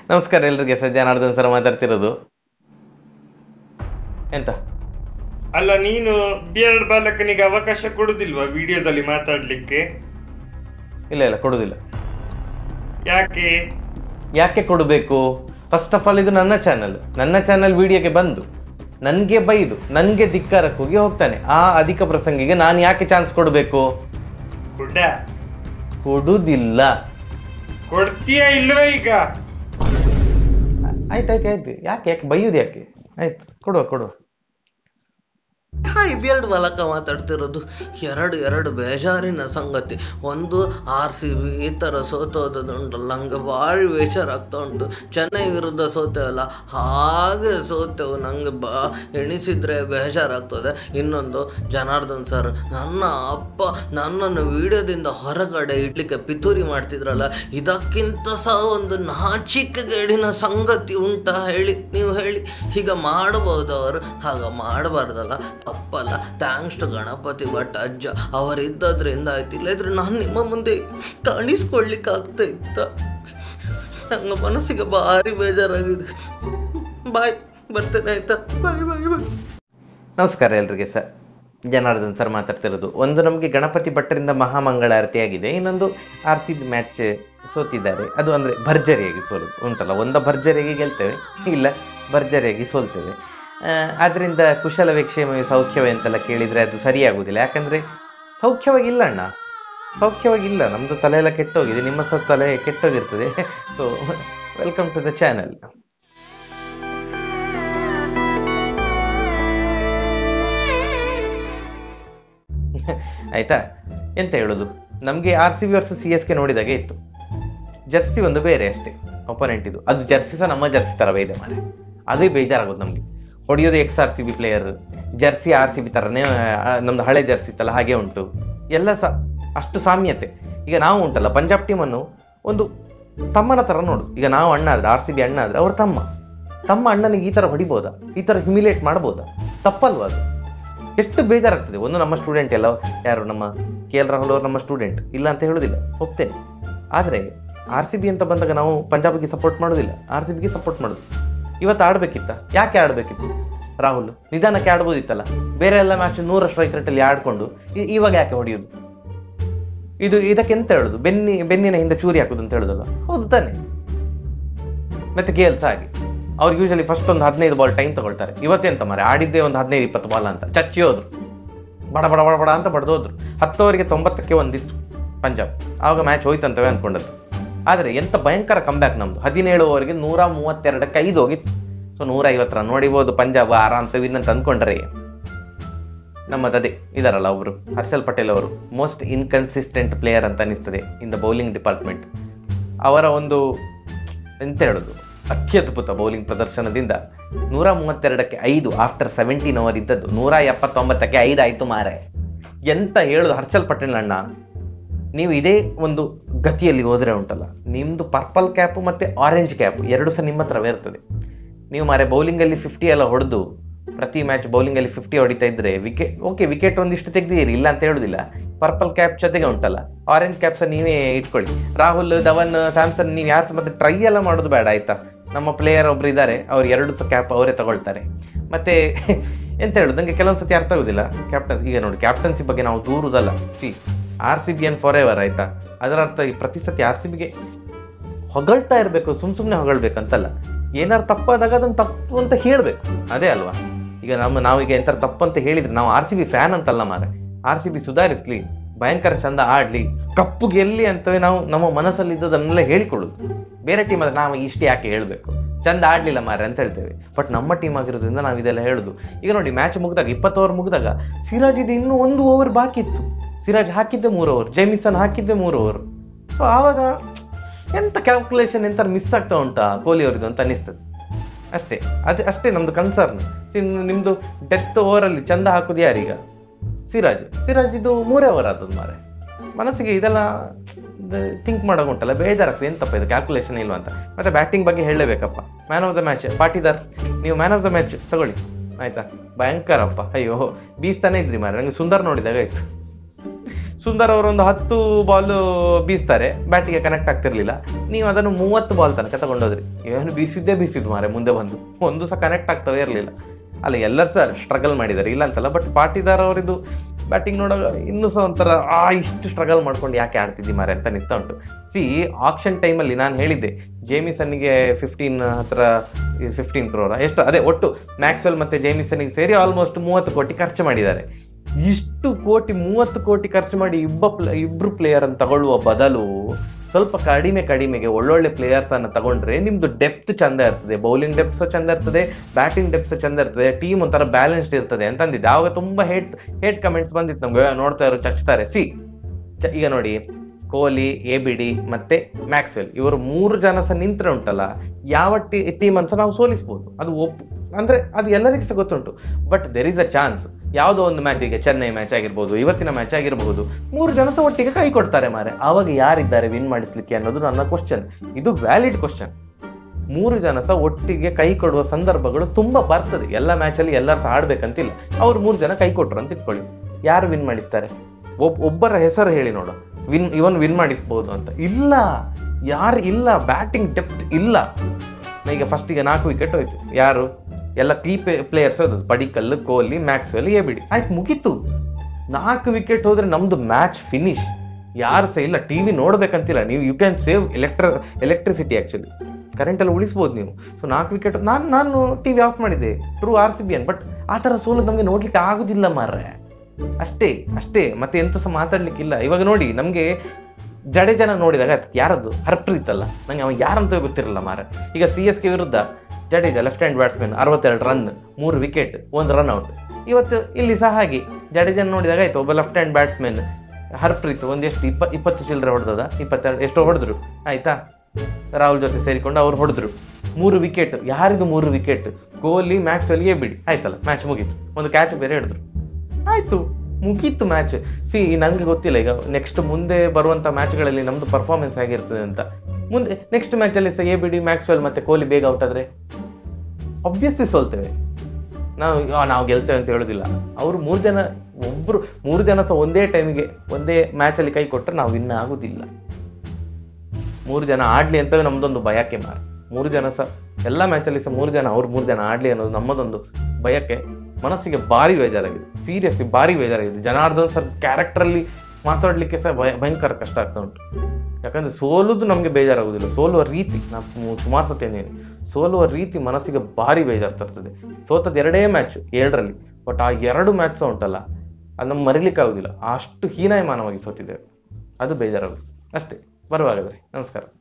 ನಮಸ್ಕಾರ ಎಲ್ರಿಗೆ sir Janardhan sir ಮಾತಾಡ್ತಿರೋದು ಎಂತ ಅಲ್ಲ ನೀನು ಬಿಯರ್ಡ್ ಬಾಲಕನಿಗೆ ಅವಕಾಶ ಕೊಡುದಿಲ್ವಾ ವಿಡಿಯೋದಲ್ಲಿ ಮಾತಾಡ್ಲಿಕ್ಕೆ ಇಲ್ಲ ಇಲ್ಲ ಕೊಡುದಿಲ್ಲ ಯಾಕೆ ಯಾಕೆ ಕೊಡಬೇಕು ಫಸ್ಟ್ ಆಫ್ ಆಲ್ ಇದು ನನ್ನ ಚಾನಲ್ ನನ್ನ ಚಾನಲ್ ವಿಡಿಯೋಗೆ ಬಂದು ನನಗೆ ಬೈದು ನನಗೆ ಧಿಕ್ಕಾರಕ್ಕೆ ಹೋಗಿ ಹೋಗ್ತಾನೆ ಆ ಅಧಿಕ ಪ್ರಸಂಗಿಗೆ ನಾನು ಯಾಕೆ ಚಾನ್ಸ್ ಕೊಡಬೇಕು ಕೊಡ ಕೊಡುದಿಲ್ಲ ಕೊಡ್ತೀಯಾ ಇಲ್ವಾ ಈಗ ಆಯ್ತಾಯ್ತು ಆಯ್ತು ಯಾಕೆ ಯಾಕೆ ಬೈಯುದು ಯಾಕೆ ಆಯ್ತು ಕೊಡುವ ಕೊಡುವ ಹಾಯ್ ಬಿಯರ್ಡ್ ಬಾಲಕ ಮಾತಾಡ್ತಿರೋದು ಎರಡು ಎರಡು ಬೇಜಾರಿನ ಸಂಗತಿ ಒಂದು ಆರ್ ಸಿ ಬಿ ಈ ಥರ ಸೋತೋದುಂಟಲ್ಲ ನಂಗೆ ಭಾರಿ ಬೇಜಾರಾಗ್ತಾ ಉಂಟು ಚೆನ್ನೈ ವಿರುದ್ಧ ಸೋತೇವಲ್ಲ ಹಾಗೆ ಸೋತೆವು ನನಗೆ ಬಾ ಎಣಿಸಿದ್ರೆ ಬೇಜಾರಾಗ್ತದೆ ಇನ್ನೊಂದು ಜನಾರ್ದನ್ ಸರ್ ನನ್ನ ಅಪ್ಪ ನನ್ನನ್ನು ವಿಡಿಯೋದಿಂದ ಹೊರಗಡೆ ಇಡ್ಲಿಕ್ಕೆ ಪಿತೂರಿ ಮಾಡ್ತಿದ್ರಲ್ಲ ಇದಕ್ಕಿಂತ ಸಹ ಒಂದು ನಾಚಿಕೆಗೇಡಿನ ಸಂಗತಿ ಉಂಟಾ ಹೇಳಿ ನೀವು ಹೇಳಿ ಹೀಗೆ ಮಾಡಬಹುದು ಅವರು ಹಾಗ ಮಾಡಬಾರ್ದಲ್ಲ ತಪ್ಪಲ್ಲ ಥ್ಯಾಂಕ್ಸ್ ಟು ಗಣಪತಿ ಭಟ್ ಅಜ್ಜ ಅವರಿದ್ದದ್ರಿಂದ ಆಯ್ತು ಇಲ್ಲದ್ರೆ ನಾನು ನಿಮ್ಮ ಮುಂದೆ ಕಾಣಿಸ್ಕೊಳ್ಲಿಕ್ಕೆ ಆಗ್ತಾ ಇತ್ತ ನನ್ನ ಮನಸ್ಸಿಗೆ ಭಾರಿ ಬೇಜಾರಾಗಿದೆ ಬಾಯ್ ಬರ್ತೇನೆ ಆಯ್ತಾ ಬಾಯ್ ಬಾಯ್ ಬಾಯ್ ನಮಸ್ಕಾರ ಎಲ್ರಿಗೆ ಸರ್ ಜನಾರ್ದನ್ ಸರ್ ಮಾತಾಡ್ತಿರೋದು ಒಂದು ನಮಗೆ ಗಣಪತಿ ಭಟ್ಟರಿಂದ ಮಹಾಮಂಗಳಾರತಿ ಆಗಿದೆ ಇನ್ನೊಂದು ಆರ್ ಸಿ ಬಿ ಮ್ಯಾಚ್ ಸೋತಿದ್ದಾರೆ ಅದು ಅಂದರೆ ಭರ್ಜರಿಯಾಗಿ ಸೋಲುದು ಉಂಟಲ್ಲ ಒಂದ ಭರ್ಜರಿಯಾಗಿ ಗೆಲ್ತೇವೆ ಇಲ್ಲ ಭರ್ಜರಿಯಾಗಿ ಸೋಲ್ತೇವೆ ಆದ್ದರಿಂದ ಕುಶಲವೇ ಕ್ಷೇಮವೇ ಸೌಖ್ಯವೇ ಅಂತೆಲ್ಲ ಕೇಳಿದರೆ ಅದು ಸರಿಯಾಗುವುದಿಲ್ಲ ಯಾಕಂದರೆ ಸೌಖ್ಯವಾಗಿಲ್ಲ ಅಣ್ಣ ಸೌಖ್ಯವಾಗಿಲ್ಲ ನಮ್ಮದು ತಲೆ ಎಲ್ಲ ಕೆಟ್ಟೋಗಿದೆ ನಿಮ್ಮ ಸಹ ತಲೆ ಕೆಟ್ಟೋಗಿರ್ತದೆ so welcome to the channel ಆಯ್ತಾ ಎಂತ ಹೇಳೋದು ನಮಗೆ R C B versus C S K ನೋಡಿದಾಗೆ ಇತ್ತು ಜರ್ಸಿ ಒಂದು ಬೇರೆ ಅಷ್ಟೇ ಒಪೋನೆಂಟ್ ಇದು ಅದು ಜರ್ಸಿ ಸಹ ನಮ್ಮ ಜರ್ಸಿ ಥರವೇ ಇದೆ ಮಾರೆ ಅದೇ ಬೇಜಾರಾಗೋದು ನಮಗೆ ಹೊಡೆಯೋದು ex R C B player jersey R C B ಥರನೇ ಆ, ನಮ್ದು ಹಳೆ ಜರ್ಸಿ ಇತ್ತಲ್ಲ ಹಾಗೆ ಉಂಟು ಎಲ್ಲ ಸಹ ಅಷ್ಟು ಸಾಮ್ಯತೆ ಈಗ ನಾವು ಉಂಟಲ್ಲ ಪಂಜಾಬ್ ಟೀಮನ್ನು ಒಂದು ತಮ್ಮನ ಥರ ನೋಡು ಈಗ ನಾವು ಅಣ್ಣ ಆದ್ರೆ ಆರ್ ಸಿ ಬಿ ಅಣ್ಣ ಆದ್ರೆ ಅವ್ರ ತಮ್ಮ ತಮ್ಮ ಅಣ್ಣನಿಗೆ ಈ ಥರ ಹೊಡಿಬೋದಾ ಈ ಥರ ಹ್ಯುಮಿಲೇಟ್ ಮಾಡ್ಬೋದಾ ತಪ್ಪಲ್ವಾ ಅದು ಎಷ್ಟು ಬೇಜಾರಾಗ್ತದೆ ಒಂದು ನಮ್ಮ ಸ್ಟೂಡೆಂಟ್ ಎಲ್ಲ ಯಾರು ನಮ್ಮ ಕೆ ಎಲ್ ರಾಹುಲ್ ಅವರು ನಮ್ಮ ಸ್ಟೂಡೆಂಟ್ ಇಲ್ಲ ಅಂತ ಹೇಳೋದಿಲ್ಲ ಹೋಗ್ತೇನೆ ಆದರೆ ಆರ್ ಸಿ ಬಿ ಅಂತ ಬಂದಾಗ ನಾವು ಪಂಜಾಬ್ಗೆ ಸಪೋರ್ಟ್ ಮಾಡೋದಿಲ್ಲ ಆರ್ ಸಿ ಬಿಗೆ ಸಪೋರ್ಟ್ ಮಾಡೋದು ಇವತ್ತು ಆಡ್ಬೇಕಿತ್ತ ಯಾಕೆ ಆಡ್ಬೇಕಿತ್ತು ರಾಹುಲ್ ನಿಧಾನಕ್ಕೆ ಆಡ್ಬೋದಿತ್ತಲ್ಲ ಬೇರೆ ಎಲ್ಲ ಮ್ಯಾಚ್ ನೂರ ಸ್ಟ್ರೈಕ್ ರೇಟಲ್ಲಿ ಆಡ್ಕೊಂಡು ಇ- ಇವಾಗ ಯಾಕೆ ಹೊಡೆಯೋದು ಇದು ಇದಕ್ಕೆ ಎಂತ ಹೇಳುದು ಬೆನ್ನಿ ಬೆನ್ನಿನ ಹಿಂದೆ ಚೂರಿ ಹಾಕುದು ಅಂತ ಹೇಳುದಲ್ಲ ಹೌದು ತಾನೆ ಮತ್ತೆ ಗೇಲ್ಸ್ ಹಾಗೆ ಅವ್ರು ಯೂಶಲಿ ಫಸ್ಟ್ ಒಂದು ಹದಿನೈದು ಬಾಲ್ ಟೈಮ್ ತಗೊಳ್ತಾರೆ ಇವತ್ತೆಂತ ಮಾರೆ ಆಡಿದ್ದೇ ಒಂದು ಹದಿನೈದು ಇಪ್ಪತ್ತು ಬಾಲ್ ಅಂತ ಚಚ್ಚಿ ಹೋದ್ರು ಬಡ ಬಡ ಬಡ ಬಡ ಅಂತ ಬಡ್ದೋದ್ರು ಹತ್ತುವರೆಗೆ ತೊಂಬತ್ತಕ್ಕೆ ಒಂದಿತ್ತು ಪಂಜಾಬ್ ಆವಾಗ ಮ್ಯಾಚ್ ಹೋಯ್ತಂತವೇ ಅಂದ್ಕೊಂಡದ್ದು ಆದರೆ ಎಂತ ಭಯಂಕರ ಕಂಬ್ಯಾಕ್ ನಮ್ದು ಹದಿನೇಳು ಓವರ್ಗೆ ನೂರ ಮೂವತ್ತೆರಡಕ್ಕೆ ಐದು ಹೋಗಿತ್ತು ಸೊ ನೂರ ಐವತ್ತು ರನ್ ನೋಡಿಬೋದು ಪಂಜಾಬ್ ಆರಾಮ್ಸೆ ವಿನ್ ಅಂತ ಅಂದ್ಕೊಂಡ್ರೆ ನಮ್ಮದು ಅದೇ ಇದಾರಲ್ಲ ಅವರು ಹರ್ಷಲ್ ಪಟೇಲ್ ಅವರು ಮೋಸ್ಟ್ ಇನ್ಕನ್ಸಿಸ್ಟೆಂಟ್ ಪ್ಲೇಯರ್ ಅಂತ ಅನಿಸ್ತದೆ ಇನ್ ದ ಬೌಲಿಂಗ್ ಡಿಪಾರ್ಟ್ಮೆಂಟ್ ಅವರ ಒಂದು ಎಂತ ಹೇಳೋದು ಅತ್ಯದ್ಭುತ ಬೌಲಿಂಗ್ ಪ್ರದರ್ಶನದಿಂದ ನೂರ ಮೂವತ್ತೆರಡಕ್ಕೆ ಐದು ಆಫ್ಟರ್ ಸೆವೆಂಟೀನ್ ಓವರ್ ಇದ್ದದ್ದು ನೂರ ಎಪ್ಪತ್ತೊಂಬತ್ತಕ್ಕೆ ಐದು ಆಯ್ತು ಮಾರೆ ಎಂತ ಹೇಳುದು ಹರ್ಷಲ್ ಪಟೇಲ್ ಅಣ್ಣ ನೀವು ಇದೇ ಒಂದು ಗತಿಯಲ್ಲಿ ಹೋದ್ರೆ ಉಂಟಲ್ಲ ನಿಮ್ದು ಪರ್ಪಲ್ ಕ್ಯಾಪ್ ಮತ್ತೆ ಆರೆಂಜ್ ಕ್ಯಾಪ್ ಎರಡು ಸಹ ನಿಮ್ಮ ಹತ್ರವೇ ಇರ್ತದೆ ನೀವು ಮಾರೆ ಬೌಲಿಂಗಲ್ಲಿ ಫಿಫ್ಟಿ ಎಲ್ಲ ಹೊಡೆದು ಪ್ರತಿ ಮ್ಯಾಚ್ ಬೌಲಿಂಗಲ್ಲಿ ಫಿಫ್ಟಿ ಹೊಡಿತಾ ಇದ್ರೆ ವಿಕೆಟ್ ಓಕೆ ವಿಕೆಟ್ ಒಂದಿಷ್ಟು ತೆಗ್ದಿರಿ ಇಲ್ಲ ಅಂತ ಹೇಳುದಿಲ್ಲ ಪರ್ಪಲ್ ಕ್ಯಾಪ್ ಜೊತೆಗೆ ಉಂಟಲ್ಲ ಆರೆಂಜ್ ಕ್ಯಾಪ್ ಸಹ ನೀವೇ ಇಟ್ಕೊಳ್ಳಿ ರಾಹುಲ್ ಧವನ್ ಸ್ಯಾಮ್ಸನ್ ನೀವು ಯಾರು ಸಹ ಮತ್ತೆ ಟ್ರೈ ಎಲ್ಲ ಮಾಡೋದು ಬೇಡ ಆಯ್ತಾ ನಮ್ಮ ಪ್ಲೇಯರ್ ಒಬ್ರು ಇದ್ದಾರೆ ಅವ್ರು ಎರಡು ಸಹ ಕ್ಯಾಪ್ ಅವರೇ ತಗೊಳ್ತಾರೆ ಮತ್ತೆ ಎಂತ ಹೇಳುದು ನಂಗೆ ಕೆಲವೊಂದ್ಸತಿ ಅರ್ಥ ಆಗುದಿಲ್ಲ ಕ್ಯಾಪ್ಟನ್ ಈಗ ನೋಡಿ ಕ್ಯಾಪ್ಟನ್ಸಿ ಬಗ್ಗೆ ನಾವು ದೂರುದಲ್ಲ ಸಿ ಆರ್ ಸಿ ಬಿ ಅನ್ ಫಾರ್ ಎವರ್ ಆಯ್ತಾ ಅದರ ಅರ್ಥ ಈ ಪ್ರತಿ ಸತಿ ಆರ್ ಸಿ ಬಿಗೆ ಹೊಗಳ್ತಾ ಇರಬೇಕು ಸುಮ್ ಸುಮ್ಮನೆ ಹೊಗಳ್ಬೇಕಂತಲ್ಲ ಏನಾರು ತಪ್ಪಾದಾಗ ಅದನ್ನ ತಪ್ಪು ಅಂತ ಹೇಳ್ಬೇಕು ಅದೇ ಅಲ್ವಾ ಈಗ ನಮ್ಮ ನಾವೀಗ ಎಂತಾರು ತಪ್ಪು ಅಂತ ಹೇಳಿದ್ರೆ ನಾವು ಆರ್ ಸಿ ಬಿ ಫ್ಯಾನ್ ಅಂತಲ್ಲ ಮಾರೆ ಆರ್ ಸಿ ಬಿ ಸುಧಾರಿಸ್ಲಿ ಭಯಂಕರ ಚಂದ ಆಡ್ಲಿ ಕಪ್ಪು ಗೆಲ್ಲಿ ಅಂತವೇ ನಾವು ನಮ್ಮ ಮನಸ್ಸಲ್ಲಿ ಇದ್ದದನ್ನೆಲ್ಲ ಹೇಳಿಕೊಳ್ಳುದು ಬೇರೆ ಟೀಮ್ ಆದ್ರೆ ನಾವು ಇಷ್ಟು ಯಾಕೆ ಹೇಳ್ಬೇಕು ಚಂದ ಆಡ್ಲಿಲ್ಲ ಮಾರೆ ಅಂತ ಹೇಳ್ತೇವೆ ಬಟ್ ನಮ್ಮ ಟೀಮ್ ಆಗಿರೋದ್ರಿಂದ ನಾವು ಇದೆಲ್ಲ ಹೇಳುದು ಈಗ ನೋಡಿ ಮ್ಯಾಚ್ ಮುಗಿದಾಗ ಇಪ್ಪತ್ತು ಓವರ್ ಮುಗಿದಾಗ ಸಿರಾಜ್ ಇದು ಇನ್ನೂ ಒಂದು ಓವರ್ ಬಾಕಿ ಇತ್ತು ಸಿರಾಜ್ ಹಾಕಿದ್ದೆ ಮೂರು ಓವರ್ ಜೈಮಿಸನ್ ಹಾಕಿದ್ದೆ ಮೂರು ಓವರ್ ಸೊ ಆವಾಗ ಎಂತ ಕ್ಯಾಲ್ಕುಲೇಷನ್ ಎಂತ ಮಿಸ್ ಆಗ್ತಾ ಉಂಟಾ ಕೊಹ್ಲಿ ಅವರಿದು ಅಂತ ಅನಿಸ್ತದೆ ಅಷ್ಟೇ ಅದೇ ಅಷ್ಟೇ ನಮ್ದು ಕನ್ಸರ್ನ್ ನಿಮ್ದು ಡೆತ್ ಓವರ್ ಅಲ್ಲಿ ಚಂದ ಹಾಕುದು ಯಾರೀಗ ಸಿರಾಜ್ ಸಿರಾಜ್ ಇದು ಮೂರೇ ಓವರ್ ಆದದ್ದು ಮಾರೆ ಮನಸ್ಸಿಗೆ ಇದೆಲ್ಲ ಥಿಂಕ್ ಮಾಡೋಕೆ ಉಂಟಲ್ಲ ಬೇಜಾರಾಗ್ತದೆ ಎಂತಪ್ಪ ಇದು ಕ್ಯಾಲ್ಕುಲೇಷನ್ ಇಲ್ವಾ ಅಂತ ಮತ್ತೆ ಬ್ಯಾಟಿಂಗ್ ಬಗ್ಗೆ ಹೇಳಲೇಬೇಕಪ್ಪ man of the match Patidar ನೀವು ಮ್ಯಾನ್ ಆಫ್ ದ ಮ್ಯಾಚ್ ತಗೊಳ್ಳಿ ಆಯ್ತಾ ಭಯಂಕರಪ್ಪ ಅಯ್ಯೋ ಬೀಸ್ತಾನೆ ಇದ್ರಿ ಮಾರೆ ನಂಗೆ ಸುಂದರ್ ನೋಡಿದಾಗ ಆಯ್ತು ಸುಂದರ್ ಅವರು ಒಂದು ಹತ್ತು ಬಾಲ್ ಬೀಸ್ತಾರೆ ಬ್ಯಾಟಿಗೆ ಕನೆಕ್ಟ್ ಆಗ್ತಿರ್ಲಿಲ್ಲ ನೀವು ಅದನ್ನು ಮೂವತ್ತು ಬಾಲ್ ತನಕ ತಗೊಂಡೋದ್ರಿ ಏನು ಬೀಸಿದ್ದೇ ಬೀಸಿದ್ ಮಾರೆ ಮುಂದೆ ಬಂದು ಒಂದು ಸಹ ಕನೆಕ್ಟ್ ಆಗ್ತವೇ ಇರಲಿಲ್ಲ ಅಲ್ಲ ಎಲ್ಲರೂ ಸಹ ಸ್ಟ್ರಗಲ್ ಮಾಡಿದ್ದಾರೆ ಇಲ್ಲ ಅಂತಲ್ಲ ಬಟ್ ಪಾಟಿದಾರ್ ಅವರಿದು ಬ್ಯಾಟಿಂಗ್ ನೋಡುವಾಗ ಇನ್ನೂ ಸಹ ಒಂಥರ ಆ ಇಷ್ಟು ಸ್ಟ್ರಗಲ್ ಮಾಡ್ಕೊಂಡು ಯಾಕೆ ಆಡ್ತಿದ್ದಿ ಮಾರೆ ಅಂತ ಅನಿಸ್ತಾ ಉಂಟು ಸಿ ಆಕ್ಷನ್ ಟೈಮಲ್ಲಿ ನಾನು ಹೇಳಿದ್ದೆ ಜೇಮಿಸನ್ನಿಗೆ ಫಿಫ್ಟೀನ್ ಹತ್ರ ಫಿಫ್ಟೀನ್ ಕ್ರೋರ ಎಷ್ಟು ಅದೇ ಒಟ್ಟು ಮ್ಯಾಕ್ಸ್ವೆಲ್ ಮತ್ತೆ ಜೇಮಿಸನ್ನಿಗೆ ಸೇರಿ ಆಲ್ಮೋಸ್ಟ್ ಮೂವತ್ತು ಕೋಟಿ ಖರ್ಚು ಮಾಡಿದ್ದಾರೆ ಇಷ್ಟು ಕೋಟಿ ಮೂವತ್ತು ಕೋಟಿ ಖರ್ಚು ಮಾಡಿ ಇಬ್ಬ ಪ್ಲ ಇಬ್ರು ಪ್ಲೇಯರ್ ಅನ್ನು ತಗೊಳ್ಳುವ ಬದಲು ಸ್ವಲ್ಪ ಕಡಿಮೆ ಕಡಿಮೆಗೆ ಒಳ್ಳೊಳ್ಳೆ ಪ್ಲೇಯರ್ಸ್ ಅನ್ನ ತಗೊಂಡ್ರೆ ನಿಮ್ದು ಡೆಪ್ತ್ ಚಂದ ಇರ್ತದೆ ಬೌಲಿಂಗ್ ಡೆಪ್ಸ್ ಚಂದ ಇರ್ತದೆ ಬ್ಯಾಟಿಂಗ್ ಡೆಪ್ಸ್ ಚಂದ ಇರ್ತದೆ ಟೀಮ್ ಒಂಥರ ಬ್ಯಾಲೆನ್ಸ್ಡ್ ಇರ್ತದೆ ಅಂತ ಅಂದಿದ್ದೆ ಆವಾಗ ತುಂಬಾ ಹೇಟ್ ಹೇಟ್ ಕಮೆಂಟ್ಸ್ ಬಂದಿತ್ತು ನಮ್ಗೆ "ಏ, ನೋಡ್ತಾ ಇರೋ ಚಚ್ತಾರೆ ಸಿ ಚ- ಈಗ ನೋಡಿ ಕೊಹ್ಲಿ ಎ ಬಿ ಡಿ ಮತ್ತೆ ಮ್ಯಾಕ್ಸ್ವೆಲ್ ಇವರು ಮೂರು ಜನ ಸಹ ನಿಂತ್ರೆ ಉಂಟಲ್ಲ ಯಾವ ಟೀಮ್ ಅಂತ ನಾವು ಸೋಲಿಸ್ಬೋದು ಅದು ಒಪ್ ಅಂದ್ರೆ ಅದು ಎಲ್ಲರಿಗೂ ಸಹ ಗೊತ್ತುಂಟು but there is a chance ಯಾವುದೋ ಒಂದು ಮ್ಯಾಚ್ ಈಗ ಚೆನ್ನೈ ಮ್ಯಾಚ್ ಆಗಿರ್ಬೋದು ಇವತ್ತಿನ ಮ್ಯಾಚ್ ಆಗಿರಬಹುದು ಮೂರು ಜನ ಸಹ ಒಟ್ಟಿಗೆ ಕೈ ಕೊಡ್ತಾರೆ ಮಾರೆ ಆವಾಗ ಯಾರಿದ್ದಾರೆ ವಿನ್ ಮಾಡಿಸ್ಲಿಕ್ಕೆ ಅನ್ನೋದು ನನ್ನ ಕ್ವಶನ್ ಇದು ವ್ಯಾಲಿಡ್ ಕ್ವಶನ್ ಮೂರು ಜನ ಸಹ ಒಟ್ಟಿಗೆ ಕೈ ಕೊಡುವ ಸಂದರ್ಭಗಳು ತುಂಬಾ ಬರ್ತದೆ ಎಲ್ಲ ಮ್ಯಾಚಲ್ಲಿ ಎಲ್ಲರೂ ಸಹ ಆಡ್ಬೇಕಂತಿಲ್ಲ ಅವ್ರು ಮೂರು ಜನ ಕೈ ಕೊಟ್ರು ಅಂತ ಇಟ್ಕೊಳ್ಳಿ ಯಾರು ವಿನ್ ಮಾಡಿಸ್ತಾರೆ ಒಬ್ ಒಬ್ಬರ ಹೆಸರು ಹೇಳಿ ನೋಡು ವಿನ್ ಇವನ್ ವಿನ್ ಮಾಡಿಸ್ಬೋದು ಅಂತ ಇಲ್ಲ ಯಾರು ಇಲ್ಲ ಬ್ಯಾಟಿಂಗ್ ಡೆಪ್ತ್ ಇಲ್ಲ ಈಗ ಫಸ್ಟಿಗೆ ನಾಲ್ಕು ವಿಕೆಟ್ ಹೋಯ್ತು ಯಾರು ಎಲ್ಲ ಕೀ ಪ್ಲೇಯರ್ಸ್ ಹೋದದ್ದು ಪಡಿಕಲ್ ಕೊಹ್ಲಿ ಮ್ಯಾಕ್ಸ್ವೆಲ್ ಎ ಬಿಡಿ ಆಯ್ತು ಮುಗೀತು ನಾಲ್ಕು ವಿಕೆಟ್ ಹೋದ್ರೆ ನಮ್ದು ಮ್ಯಾಚ್ ಫಿನಿಶ್ ಯಾರು ಸಹ ಇಲ್ಲ ಟಿವಿ ನೋಡ್ಬೇಕಂತಿಲ್ಲ ನೀವು you can save electr electricity actually current ಎಲ್ಲ ಉಳಿಸ್ಬೋದು ನೀವು ಸೊ ನಾಲ್ಕು ವಿಕೆಟ್ ನಾನು ನಾನು ಟಿವಿ ಆಫ್ ಮಾಡಿದೆ ಟ್ರೂ ಆರ್ ಸಿ ಬಿ ಅನ್ ಬಟ್ ಆ ಥರ ಸೋಲು ನಮಗೆ ನೋಡ್ಲಿಕ್ಕೆ ಆಗುದಿಲ್ಲ ಮಾರ್ರೆ ಅಷ್ಟೇ ಅಷ್ಟೇ ಮತ್ತೆ ಎಂತ ಸಹ ಮಾತಾಡ್ಲಿಕ್ಕಿಲ್ಲ ಇವಾಗ ನೋಡಿ ನಮ್ಗೆ ಜಡೇಜನ ನೋಡಿದಾಗ ಆಯ್ತು ಯಾರದ್ದು ಹರ್ಪ್ರೀತ್ ಅಲ್ಲ ನಂಗೆ ಅವ ಯಾರಂತ ಗೊತ್ತಿರಲ್ಲ ಮಾರ ಈಗ ಸಿ ಎಸ್ ಕೆ ವಿರುದ್ಧ ಜಡೇಜಾ ಲೆಫ್ಟ್ ಹ್ಯಾಂಡ್ ಬ್ಯಾಟ್ಸ್ಮನ್ ಅರವತ್ತೆರಡು ರನ್ ಮೂರು ವಿಕೆಟ್ ಒಂದು ರನ್ ಔಟ್ ಇವತ್ತು ಇಲ್ಲಿ ಸಹ ಹಾಗೆ ಜಡೇಜನ ನೋಡಿದಾಗ ಆಯ್ತು ಒಬ್ಬ ಲೆಫ್ಟ್ ಹ್ಯಾಂಡ್ ಬ್ಯಾಟ್ಸ್ಮನ್ ಹರ್ಪ್ರೀತ್ ಒಂದೆಷ್ಟು ಇಪ್ಪ ಇಪ್ಪತ್ತು ಚಿಲ್ಲರೆ ಹೊಡೆದದ ಇಪ್ಪತ್ತೆರಡು ಎಷ್ಟೋ ಹೊಡೆದ್ರು ಆಯ್ತಾ ರಾಹುಲ್ ಜೊತೆ ಸೇರಿಕೊಂಡು ಅವ್ರು ಹೊಡೆದ್ರು ಮೂರು ವಿಕೆಟ್ ಯಾರಿದು ಮೂರು ವಿಕೆಟ್ ಕೊಹ್ಲಿ ಮ್ಯಾಕ್ಸ್ವೆಲ್ಗೆ ಬಿಡಿ ಆಯ್ತಲ್ಲ ಮ್ಯಾಚ್ ಮುಗೀತು ಒಂದು ಕ್ಯಾಚ್ ಬೇರೆ ಹಿಡಿದ್ರು ಆಯ್ತು ಮುಗೀತು ಮ್ಯಾಚ್ ಸಿ ನಂಗೆ ಗೊತ್ತಿಲ್ಲ ಈಗ ನೆಕ್ಸ್ಟ್ ಮುಂದೆ ಬರುವಂತ ಮ್ಯಾಚ್ಗಳಲ್ಲಿ ನಮ್ದು ಪರ್ಫಾರ್ಮೆನ್ಸ್ ಆಗಿರ್ತದೆ ಅಂತ ಮುಂದೆ ನೆಕ್ಸ್ಟ್ ಮ್ಯಾಚಲ್ಲಿ ಸಹ ಎ ಬಿ ಡಿ ಮ್ಯಾಕ್ಸ್ವೆಲ್ ಮತ್ತೆ ಕೊಹ್ಲಿ ಬೇಗ ಔಟ್ ಆದ್ರೆ ಅಬ್ವಿಯಸ್ಲಿ ಸೋಲ್ತೇವೆ ನಾವು ಆ, ನಾವು ಗೆಲ್ತೇವೆ ಅಂತ ಹೇಳೋದಿಲ್ಲ ಅವರು ಮೂರು ಜನ ಒಬ್ರು ಮೂರು ಜನ ಸಹ ಒಂದೇ ಟೈಮಿಗೆ ಒಂದೇ ಮ್ಯಾಚಲ್ಲಿ ಕೈ ಕೊಟ್ಟರೆ ನಾವು ವಿನ್ ಆಗುದಿಲ್ಲ ಮೂರು ಜನ ಆಡ್ಲಿ ಅಂತ ನಮ್ದೊಂದು ಬಯಕೆ ಮಾರ ಮೂರು ಜನ ಸಹ ಎಲ್ಲ ಮ್ಯಾಚಲ್ಲಿ ಸಹ ಮೂರು ಜನ ಅವ್ರು ಮೂರು ಜನ ಆಡ್ಲಿ ಅನ್ನೋದು ನಮ್ಮದೊಂದು ಬಯಕೆ ಮನಸ್ಸಿಗೆ ಭಾರಿ ಬೇಜಾರಾಗಿದೆ ಸೀರಿಯಸ್ಲಿ ಭಾರಿ ಬೇಜಾರಾಗಿದೆ ಜನಾರ್ದನ್ ಸರ್ ಕ್ಯಾರೆಕ್ಟರಲ್ಲಿ ಮಾತಾಡ್ಲಿಕ್ಕೆ ಸಹ ಭಯ ಭಯಂಕರ ಕಷ್ಟ ಆಗ್ತಾ ಉಂಟು ಯಾಕಂದ್ರೆ ಸೋಲುದು ನಮಗೆ ಬೇಜಾರಾಗುದಿಲ್ಲ ಸೋಲುವ ರೀತಿ ನಾನು ಸುಮಾರು ಸತಿ ಅಂದೇನೆ ಸೋಲುವ ರೀತಿ ಮನಸ್ಸಿಗೆ ಭಾರಿ ಬೇಜಾರು ತರ್ತದೆ ಸೋತದ ಎರಡೇ ಮ್ಯಾಚ್ ಏಳರಲ್ಲಿ ಬಟ್ ಆ ಎರಡು ಮ್ಯಾಚ್ ಸಹ ಉಂಟಲ್ಲ ಅದು ನಮ್ಗೆ ಮರಿಲಿಕ್ಕೆ ಆಗುದಿಲ್ಲ ಅಷ್ಟು ಹೀನಾಯಮಾನವಾಗಿ ಸೋತಿದ್ದೇವೆ ಅದು ಬೇಜಾರಾಗುದು ಅಷ್ಟೇ ಬರುವಾಗಾದ್ರೆ ನಮಸ್ಕಾರ